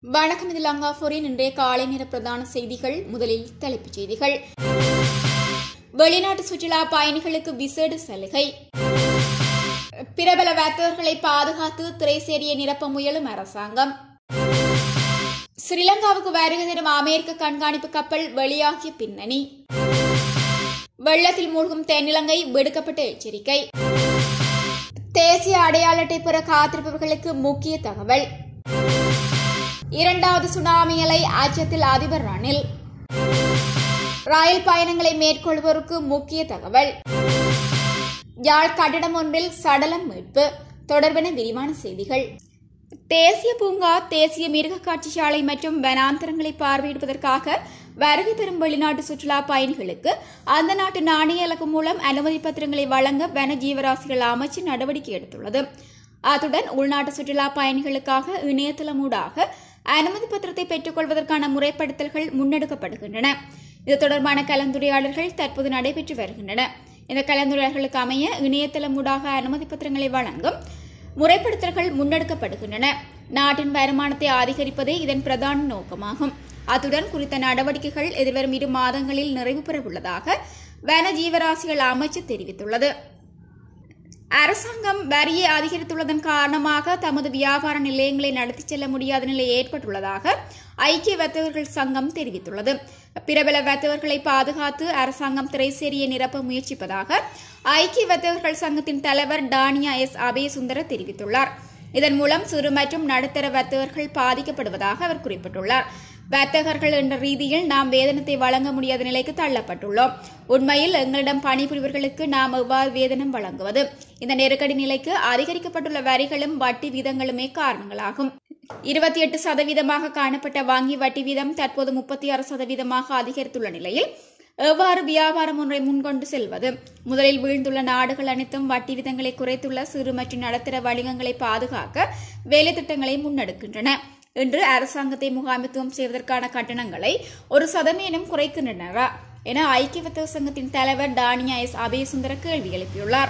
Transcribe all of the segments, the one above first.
வணக்கம் இது லங்காபூரின் இன்றைய காலை நேர பிரதான செய்திகள் முதலில் தலைப்புச் செய்திகள் வெளிநாட்டு சுற்றுலா பயணிகளுக்கு விசேட சலுகை பிரபல வர்த்தகர்களை பாதுகாத்து திரைசேரியை நிரப்ப முயலும் அரசாங்கம் ஸ்ரீலங்காவுக்கு வருகை தரும் அமெரிக்க கண்காணிப்பு கப்பல் வெளியாகிய பின்னணி வெள்ளத்தில் மூழ்கும் தென்னிலங்கை விடுக்கப்பட்ட எச்சரிக்கை தேசிய அடையாள அட்டை பெற காத்திருப்பவர்களுக்கு முக்கிய தகவல் இரண்டாவது சுனாமி அலை அச்சத்தில் அதிபர் ரணில் ரயில் பயணங்களை மேற்கொள்வோருக்கு முக்கிய தகவல் யாழ் கட்டிடம் ஒன்றில் சடலம் மீட்பு தொடர்பான விரிவான செய்திகள் தேசிய பூங்கா தேசிய மிருக காட்சிசாலை மற்றும் வனாந்தரங்களை பார்வையிடுவதற்காக வருகை தரும் வெளிநாட்டு சுற்றுலா பயணிகளுக்கு அந்த நாட்டு நாணய இலக்கு மூலம் அனுமதி பத்திரங்களை வழங்க வன ஜீவராசிகள் அமைச்சு நடவடிக்கை எடுத்துள்ளது அத்துடன் உள்நாட்டு சுற்றுலா பயணிகளுக்காக இணையதளமூடாக அனுமதி பத்திரத்தை பெற்றுக்கொள்வதற்கான முறைப்படுத்தல்கள் முன்னெடுக்கப்படுகின்றன இது தொடர்பான கலந்துரையாடல்கள் தற்போது நடைபெற்று வருகின்றன இந்த கலந்துரையாடல்களுக்கு அமைய இணையதளமூடாக அனுமதி பத்திரங்களை வழங்கும் முறைப்படுத்தல்கள் முன்னெடுக்கப்படுகின்றன நாட்டின் வருமானத்தை அதிகரிப்பதே இதன் பிரதான நோக்கமாகும் அத்துடன் குறித்த நடவடிக்கைகள் எதிர்வரும் இரு மாதங்களில் நிறைவு பெறவுள்ளதாக வன ஜீவராசிகள் அமைச்சு தெரிவித்துள்ளது அரசாங்கம் வரியை அதிகரித்துள்ளதன் காரணமாக தமது வியாபார நிலையங்களை நடத்திச் செல்ல முடியாத நிலை ஏற்பட்டுள்ளதாக ஐக்கிய வர்த்தகர்கள் சங்கம் தெரிவித்துள்ளது பிரபல வர்த்தகர்களை பாதுகாத்து அரசாங்கம் திரைசேரியை நிரப்ப முயற்சிப்பதாக ஐக்கிய வர்த்தகர்கள் சங்கத்தின் தலைவர் டானியா எஸ் அபயசுந்தர தெரிவித்துள்ளார் இதன் மூலம் சிறு மற்றும் நடுத்தர வர்த்தகர்கள் பாதிக்கப்படுவதாக அவர் குறிப்பிட்டுள்ளார் வர்த்தகர்கள் என்ற ரீதியில் நாம் வேதனத்தை வழங்க முடியாத நிலைக்கு தள்ளப்பட்டுள்ளோம் உண்மையில் எங்களிடம் பணிபுரிவர்களுக்கு நாம் எவ்வாறு வேதனம் வழங்குவது இந்த நெருக்கடி நிலைக்கு அதிகரிக்கப்பட்டுள்ள வரிகளும் வட்டி வீதங்களுமே காரணங்களாகும் இருபத்தி எட்டு சதவீதமாக காணப்பட்ட வங்கி வட்டி வீதம் தற்போது முப்பத்தி ஆறு சதவீதமாக அதிகரித்துள்ள நிலையில் எவ்வாறு வியாபாரம் ஒன்றை முன்கொண்டு செல்வது முதலில் வீழ்ந்துள்ள நாடுகள் அனைத்தும் வட்டி விதங்களை குறைத்துள்ள சிறு மற்றும் நடுத்தர வணிகங்களை பாதுகாக்க வேலை திட்டங்களை முன்னெடுக்கின்றன இன்று அரசாங்கத்தை முகாமித்துவம் செய்வதற்கான கட்டணங்களை ஒரு சதமேனும் குறைக்கின்றனரா என ஐக்கிய வர்த்தக சங்கத்தின் தலைவர் டானியா எஸ் அபயசுந்தர கேள்வி எழுப்பியுள்ளார்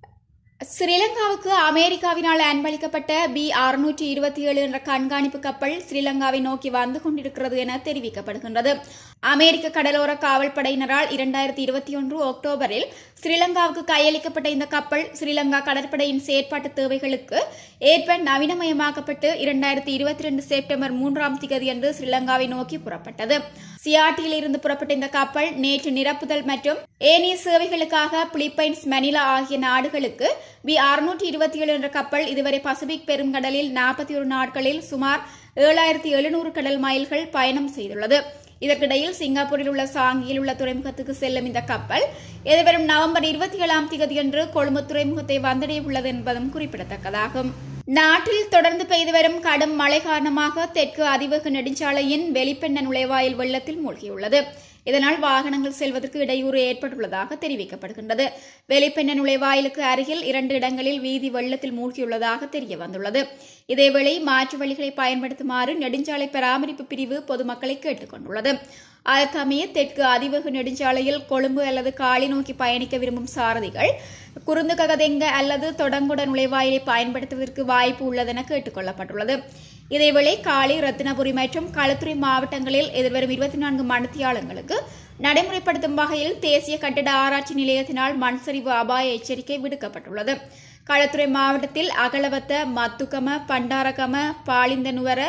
ஸ்ரீலங்காவுக்கு அமெரிக்காவினால் அன்பளிக்கப்பட்ட பி அறுநூற்றி இருபத்தி ஏழு என்ற கண்காணிப்பு கப்பல் ஸ்ரீலங்காவை நோக்கி வந்து கொண்டிருக்கிறது என தெரிவிக்கப்படுகின்றது அமெரிக்க கடலோர காவல் படையினரால் இரண்டாயிரத்தி இருபத்தி ஒன்று அக்டோபரில் ஸ்ரீலங்காவுக்கு கையளிக்கப்பட்ட இந்த கப்பல் ஸ்ரீலங்கா கடற்படையின் செயற்பாட்டு தேவைகளுக்கு ஏற்ப நவீனமயமாக்கப்பட்டு இரண்டாயிரத்தி இருபத்தி ரெண்டு செப்டம்பர் மூன்றாம் திகதி அன்று ஸ்ரீலங்காவை நோக்கி புறப்பட்டது சியாட்டியில் இருந்து புறப்பட்ட இந்த கப்பல் நேற்று நிரப்புதல் மற்றும் ஏனைய சேவைகளுக்காக பிலிப்பைன்ஸ் மணிலா ஆகிய நாடுகளுக்கு வி அறுநூற்றி இருபத்தி ஏழு என்ற கப்பல் இதுவரை பசிபிக் பெருங்கடலில் நாற்பத்தி ஒரு நாட்களில் சுமார் ஏழாயிரத்தி எழுநூறு கடல் மைல்கள் பயணம் செய்துள்ளது இதற்கிடையில் சிங்கப்பூரில் உள்ள சாங்கியில் உள்ள துறைமுகத்துக்கு செல்லும் இந்த கப்பல் எதிர்வரும் நவம்பர் இருபத்தி ஏழாம் தேதியன்று கொழும்பு துறைமுகத்தை வந்தடைய உள்ளது என்பதும் குறிப்பிடத்தக்கதாகும் நாட்டில் தொடர்ந்து பெய்து வரும் கடும் மழை காரணமாக தெற்கு அதிவேக நெடுஞ்சாலையின் வெளிப்பெண்ண நுழைவாயில் வெள்ளத்தில் மூழ்கியுள்ளது இதனால் வாகனங்கள் செல்வதற்கு இடையூறு ஏற்பட்டுள்ளதாக தெரிவிக்கப்படுகின்றது வெளிப்பெண்ண நுழைவாயிலுக்கு அருகில் இரண்டு இடங்களில் வீதி வெள்ளத்தில் மூழ்கியுள்ளதாக தெரிய வந்துள்ளது இதேவேளை மாற்று வழிகளை பயன்படுத்துமாறு நெடுஞ்சாலை பராமரிப்பு பிரிவு பொதுமக்களை கேட்டுக் கொண்டுள்ளது அதற்கமைய தெற்கு அதிவேக நெடுஞ்சாலையில் கொழும்பு அல்லது காளி நோக்கி பயணிக்க விரும்பும் சாரதிகள் குறுந்து ககதெங்க அல்லது தொடங்குட நுழைவாயிலை பயன்படுத்துவதற்கு வாய்ப்பு உள்ளதென கேட்டுக் கொள்ளப்பட்டுள்ளது இதேவேளை காளி ரத்தினபுரி மற்றும் களுத்துறை மாவட்டங்களில் எதிர்வரும் இருபத்தி நான்கு மணித்தியாலங்களுக்கு நடைமுறைப்படுத்தும் வகையில் தேசிய கட்டிட ஆராய்ச்சி நிலையத்தினால் மண் சரிவு அபாய எச்சரிக்கை விடுக்கப்பட்டுள்ளது களுத்துறை மாவட்டத்தில் அகலவத்த மத்துக்கம பண்டாரகம பாலிந்தனுவர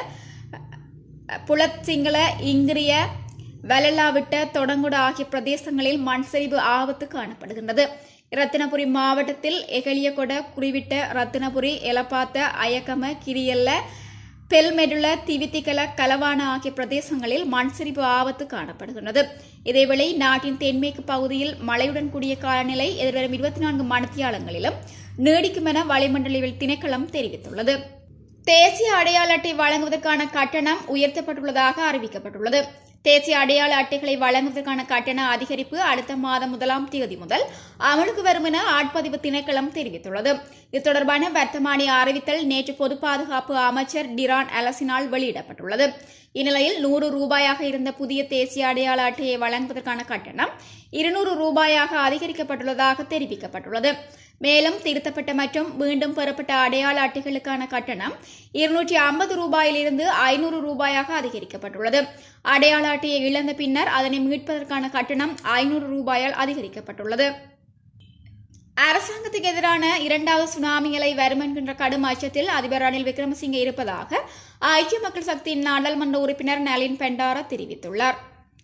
புலத்சிங்கள இங்கிரிய வலலாவிட்ட தொடங்குட ஆகிய பிரதேசங்களில் மண் சரிவு ஆபத்து காணப்படுகின்றது ரத்தினபுரி மாவட்டத்தில் எகலியகொட குறிவிட்ட ரத்தினபுரி எலப்பாத்த அயக்கம கிரியல்ல பெல்மெடுல திவித்திகல கலவான ஆகிய பிரதேசங்களில் மண் சரிவு ஆபத்து காணப்படுகின்றது இதேவேளை நாட்டின் தென்மேற்கு பகுதியில் மழையுடன் கூடிய காலநிலை எதிர்வரும் இருபத்தி நான்கு மணித்தியாலங்களிலும் நீடிக்கும் என வளிமண்டலவியல் திணைக்களம் தெரிவித்துள்ளது தேசிய அடையாள அட்டை வழங்குவதற்கான கட்டணம் உயர்த்தப்பட்டுள்ளதாக அறிவிக்கப்பட்டுள்ளது தேசிய அடையாள அட்டைகளை வழங்குவதற்கான கட்டண அதிகரிப்பு அடுத்த மாதம் முதலாம் தேதி முதல் அமலுக்கு வரும் என ஆட்பதிவு திணைக்களம் தெரிவித்துள்ளது இது தொடர்பான வர்த்தமானி அறிவித்தல் நேற்று பொது பாதுகாப்பு அமைச்சர் டிரான் அலசினால் வெளியிடப்பட்டுள்ளது இந்நிலையில் நூறு ரூபாயாக இருந்த புதிய தேசிய அடையாள அட்டையை வழங்குவதற்கான கட்டணம் இருநூறு ரூபாயாக அதிகரிக்கப்பட்டுள்ளதாக தெரிவிக்கப்பட்டுள்ளது மேலும் திருத்தப்பட்ட மற்றும் மீண்டும் பெறப்பட்ட அடையாள அட்டைகளுக்கான கட்டணம் இருநூற்றி ஐம்பது ரூபாயிலிருந்து ஐநூறு ரூபாயாக அதிகரிக்கப்பட்டுள்ளது அடையாள அட்டையை இழந்த பின்னர் அதனை மீட்பதற்கான கட்டணம் ஐநூறு ரூபாயால் அதிகரிக்கப்பட்டுள்ளது அரசாங்கத்துக்கு எதிரான இரண்டாவது சுனாமி அலை வரும் என்கின்ற கடும் அச்சத்தில் அதிபர் ரணில் விக்ரமசிங்கே இருப்பதாக ஐக்கிய மக்கள் சக்தியின் நாடாளுமன்ற உறுப்பினர் நளின் பெண்டாரா தெரிவித்துள்ளார்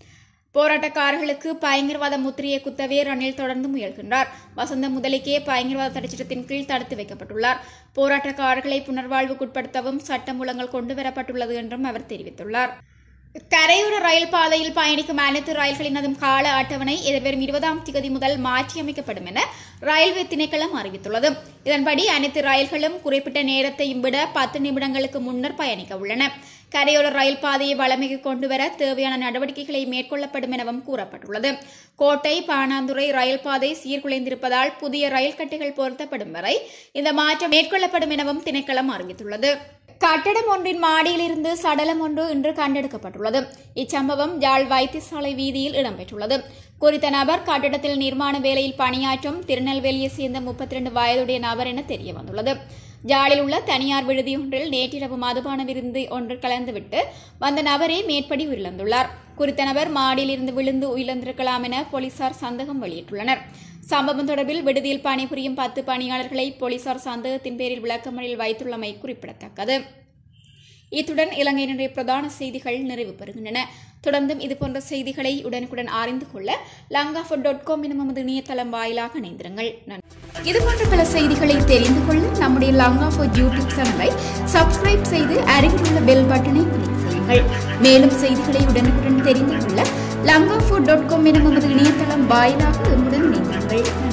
போராட்டக்காரர்களுக்கு பயங்கரவாத முத்திரையை குத்தவே ரணில் தொடர்ந்து முயல்கின்றார் வசந்த முதலிக்கே பயங்கரவாத தடைச்சட்டத்தின் கீழ் தடுத்து வைக்கப்பட்டுள்ளார் போராட்டக்காரர்களை புனர்வாழ்வுக்குட்படுத்தவும் சட்டமூலங்கள் கொண்டுவரப்பட்டுள்ளது என்றும் அவர் தெரிவித்துள்ளார் கரையோர ரயில் பாதையில் பயணிக்கும் அனைத்து ரயில்களினதும் கால அட்டவணை எதிர்வரும் இருபதாம் திகதி முதல் மாற்றியமைக்கப்படும் என ரயில்வே திணைக்களம் அறிவித்துள்ளது இதன்படி அனைத்து ரயில்களும் குறிப்பிட்ட நேரத்தையும் விட பத்து நிமிடங்களுக்கு முன்னர் பயணிக்க உள்ளன கரையோர ரயில் பாதையை வளமைக்கு கொண்டுவர தேவையான நடவடிக்கைகளை மேற்கொள்ளப்படும் எனவும் கூறப்பட்டுள்ளது கோட்டை பாணாந்துறை ரயில் பாதை சீர்குலைந்திருப்பதால் புதிய ரயில் கட்டைகள் பொருத்தப்படும் வரை இந்த மாற்றம் மேற்கொள்ளப்படும் எனவும் திணைக்களம் அறிவித்துள்ளது கட்டடம் ஒன்றின் மாடியிலிருந்து சடலம் ஒன்று இன்று கண்டெடுக்கப்பட்டுள்ளது இச்சம்பவம் யாழ் வைத்தியசாலை வீதியில் இடம்பெற்றுள்ளது குறித்த நபர் கட்டடத்தில் நிர்மாண வேலையில் பணியாற்றும் திருநெல்வேலியை சேர்ந்த முப்பத்தி இரண்டு வயதுடைய நபர் என தெரிய வந்துள்ளது ஜாலில் உள்ள தனியார் விடுதி ஒன்றில் நேற்றிரவு மதுபான விருந்து ஒன்று கலந்துவிட்டு வந்த நபரே மேற்படி உயிரிழந்துள்ளார் குறித்த நபர் மாடியிலிருந்து விழுந்து உயிரிழந்திருக்கலாம் என போலீசார் சந்தேகம் வெளியிட்டுள்ளனர் சம்பவம் தொடர்பில் விடுதியில் பணிபுரியும் பத்து பணியாளர்களை போலீசார் சந்தேகத்தின் பேரில் விளக்கமறியில் வைத்துள்ளமை குறிப்பிடத்தக்கது இத்துடன் இலங்கையினுடைய பிரதான செய்திகள் நிறைவு பெறுகின்றன தொடர்ந்தும் இதுபோன்ற செய்திகளை உடனுக்குடன் அறிந்து கொள்ள லங்காஃபுட் டாட் காம் எனும் நமது இணையதளம் வாயிலாக இணைந்திருங்கள் நன்றி இதுபோன்ற பல செய்திகளை தெரிந்து கொள்ள நம்முடைய லங்காஃபுட் யூடியூப் சேனலை சப்ஸ்கிரைப் செய்து அருகில் உள்ள பெல் பட்டனை கிளிக் செய்யுங்கள் மேலும் செய்திகளை உடனுக்குடன் தெரிந்து கொள்ள லங்காஃபுட் டாட் காம் எனும் நமது இணையதளம் வாயிலாக எம்முடன் இணைந்திருங்கள்